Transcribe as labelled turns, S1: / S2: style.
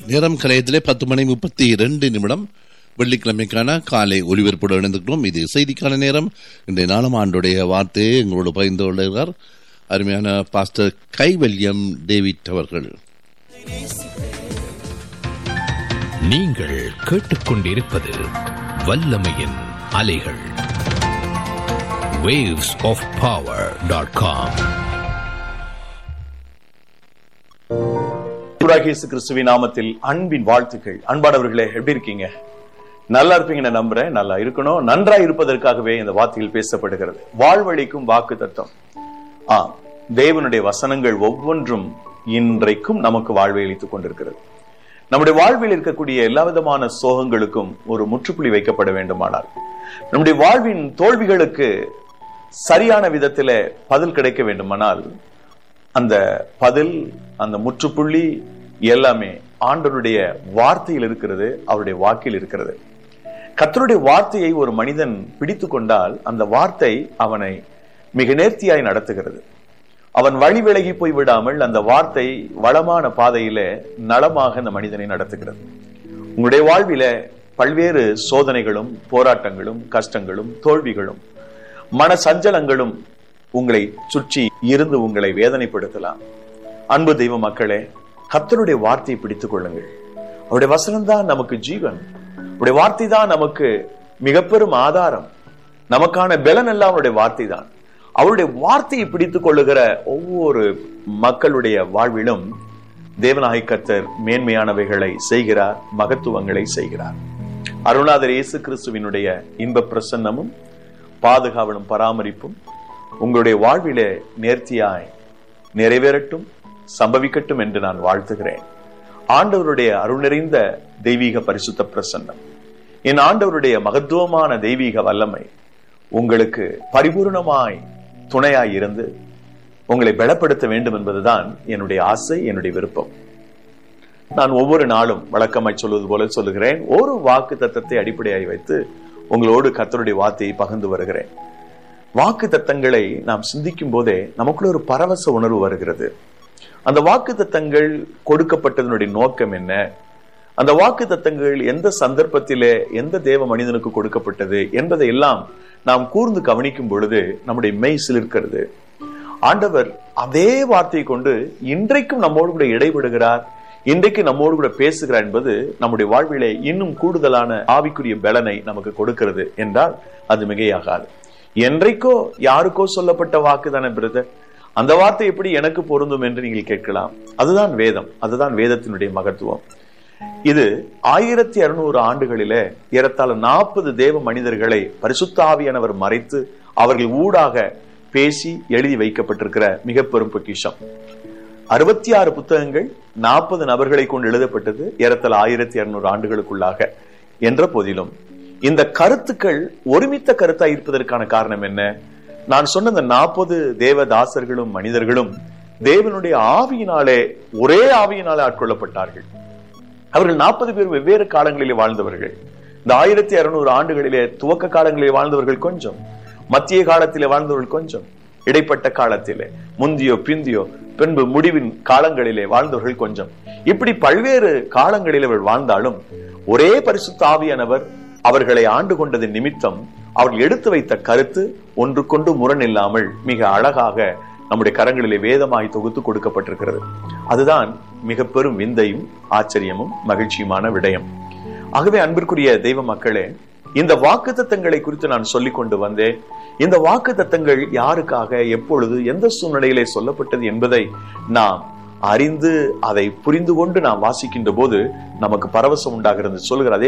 S1: நேரம் கலையத்திலே பத்து மணி முப்பத்தி இரண்டு நிமிடம் வெள்ளிக்கிழமைக்கான காலை ஒலிபரப்போடு இணைந்திருக்கிறோம் இது செய்திக்கான நேரம் இன்றைய நாளாம் ஆண்டுடைய வார்த்தையை எங்களோடு பகிர்ந்து கொள்கிறார் அருமையான பாஸ்டர் கைவல்யம் டேவிட் அவர்கள்
S2: நீங்கள் கேட்டுக்கொண்டிருப்பது வல்லமையின் அலைகள் waves of power.com
S3: ஆண்டவராகிய இயேசு கிறிஸ்துவின் நாமத்தில் அன்பின் வாழ்த்துக்கள் அன்பானவர்களே எப்படி இருக்கீங்க நல்லா இருப்பீங்கன்னு நம்புறேன் நல்லா இருக்கணும் நன்றா இருப்பதற்காகவே இந்த வார்த்தையில் பேசப்படுகிறது வாழ்வழிக்கும் வாக்கு தத்துவம் ஆ தேவனுடைய வசனங்கள் ஒவ்வொன்றும் இன்றைக்கும் நமக்கு வாழ்வை அளித்துக் கொண்டிருக்கிறது நம்முடைய வாழ்வில் இருக்கக்கூடிய எல்லா விதமான சோகங்களுக்கும் ஒரு முற்றுப்புள்ளி வைக்கப்பட வேண்டுமானால் நம்முடைய வாழ்வின் தோல்விகளுக்கு சரியான விதத்தில பதில் கிடைக்க வேண்டுமானால் அந்த பதில் அந்த முற்றுப்புள்ளி எல்லாமே ஆண்டவருடைய வார்த்தையில் இருக்கிறது அவருடைய வாக்கில் இருக்கிறது கத்தருடைய வார்த்தையை ஒரு மனிதன் பிடித்து கொண்டால் அந்த வார்த்தை அவனை மிக நேர்த்தியாய் நடத்துகிறது அவன் வழி விலகி போய் விடாமல் அந்த வார்த்தை வளமான பாதையில நலமாக அந்த மனிதனை நடத்துகிறது உங்களுடைய வாழ்வில பல்வேறு சோதனைகளும் போராட்டங்களும் கஷ்டங்களும் தோல்விகளும் மன சஞ்சலங்களும் உங்களை சுற்றி இருந்து உங்களை வேதனைப்படுத்தலாம் அன்பு தெய்வ மக்களே கர்த்தருடைய வார்த்தையை பிடித்துக் கொள்ளுங்கள் அவருடைய வசனம் தான் நமக்கு ஜீவன் அவருடைய வார்த்தை தான் நமக்கு மிக பெரும் ஆதாரம் நமக்கான பலன் எல்லாம் அவருடைய வார்த்தை தான் அவருடைய வார்த்தையை பிடித்துக் கொள்ளுகிற ஒவ்வொரு மக்களுடைய வாழ்விலும் தேவநாயக கர்த்தர் மேன்மையானவைகளை செய்கிறார் மகத்துவங்களை செய்கிறார் அருணாதர் இயேசு கிறிஸ்துவினுடைய இன்ப பிரசன்னமும் பாதுகாவலும் பராமரிப்பும் உங்களுடைய வாழ்விலே நேர்த்தியாய் நிறைவேறட்டும் சம்பவிக்கட்டும் என்று நான் வாழ்த்துகிறேன் ஆண்டவருடைய அருள் நிறைந்த தெய்வீக பரிசுத்த பிரசன்னம் என் ஆண்டவருடைய மகத்துவமான தெய்வீக வல்லமை உங்களுக்கு பரிபூர்ணமாய் துணையாய் இருந்து உங்களை பலப்படுத்த வேண்டும் என்பதுதான் என்னுடைய ஆசை என்னுடைய விருப்பம் நான் ஒவ்வொரு நாளும் வழக்கமாய் சொல்வது போல சொல்லுகிறேன் ஒரு வாக்கு தத்தத்தை அடிப்படையாய் வைத்து உங்களோடு கத்தருடைய வார்த்தையை பகிர்ந்து வருகிறேன் வாக்கு தத்தங்களை நாம் சிந்திக்கும் போதே நமக்குள்ள ஒரு பரவச உணர்வு வருகிறது அந்த வாக்கு தத்தங்கள் கொடுக்கப்பட்டதனுடைய நோக்கம் என்ன அந்த வாக்கு தத்தங்கள் எந்த சந்தர்ப்பத்திலே எந்த தேவ மனிதனுக்கு கொடுக்கப்பட்டது என்பதை எல்லாம் நாம் கூர்ந்து கவனிக்கும் பொழுது நம்முடைய மெய் சிலிர்க்கிறது ஆண்டவர் அதே வார்த்தையை கொண்டு இன்றைக்கும் நம்மோடு கூட இடைபடுகிறார் இன்றைக்கு நம்மோடு கூட பேசுகிறார் என்பது நம்முடைய வாழ்விலே இன்னும் கூடுதலான ஆவிக்குரிய பலனை நமக்கு கொடுக்கிறது என்றால் அது மிகையாகாது என்றைக்கோ யாருக்கோ சொல்லப்பட்ட வாக்கு தானே பிரதர் அந்த வார்த்தை எப்படி எனக்கு பொருந்தும் என்று நீங்கள் கேட்கலாம் அதுதான் வேதம் அதுதான் வேதத்தினுடைய மகத்துவம் இது ஆயிரத்தி அறுநூறு ஆண்டுகளிலே ஏறத்தாழ நாற்பது தேவ மனிதர்களை பரிசுத்த ஆவியானவர் மறைத்து அவர்கள் ஊடாக பேசி எழுதி வைக்கப்பட்டிருக்கிற மிக பெரும் பொக்கிஷம் அறுபத்தி ஆறு புத்தகங்கள் நாற்பது நபர்களை கொண்டு எழுதப்பட்டது ஏறத்தாழ ஆயிரத்தி இருநூறு ஆண்டுகளுக்குள்ளாக என்ற போதிலும் இந்த கருத்துக்கள் ஒருமித்த கருத்தா இருப்பதற்கான காரணம் என்ன நான் சொன்ன இந்த நாற்பது தேவதாசர்களும் மனிதர்களும் தேவனுடைய ஆவியினாலே ஒரே ஆவியினாலே ஆட்கொள்ளப்பட்டார்கள் அவர்கள் நாற்பது பேர் வெவ்வேறு காலங்களிலே வாழ்ந்தவர்கள் இந்த ஆயிரத்தி அறுநூறு ஆண்டுகளிலே துவக்க காலங்களிலே வாழ்ந்தவர்கள் கொஞ்சம் மத்திய காலத்திலே வாழ்ந்தவர்கள் கொஞ்சம் இடைப்பட்ட காலத்திலே முந்தியோ பிந்தியோ பின்பு முடிவின் காலங்களிலே வாழ்ந்தவர்கள் கொஞ்சம் இப்படி பல்வேறு காலங்களில் அவர்கள் வாழ்ந்தாலும் ஒரே பரிசுத்த ஆவியானவர் அவர்களை ஆண்டு கொண்டதின் நிமித்தம் அவர்கள் எடுத்து வைத்த கருத்து ஒன்றுக்கொண்டு முரண் இல்லாமல் மிக அழகாக நம்முடைய கரங்களிலே வேதமாய் தொகுத்து கொடுக்கப்பட்டிருக்கிறது அதுதான் மிக பெரும் விந்தையும் ஆச்சரியமும் மகிழ்ச்சியுமான விடயம் ஆகவே அன்பிற்குரிய தெய்வ மக்களே இந்த வாக்கு தத்தங்களை குறித்து நான் சொல்லிக் கொண்டு வந்தேன் இந்த வாக்கு தத்தங்கள் யாருக்காக எப்பொழுது எந்த சூழ்நிலையிலே சொல்லப்பட்டது என்பதை நாம் அறிந்து அதை புரிந்து கொண்டு நாம் வாசிக்கின்ற போது நமக்கு பரவசம் உண்டாகிறது சொல்லுகிற அதே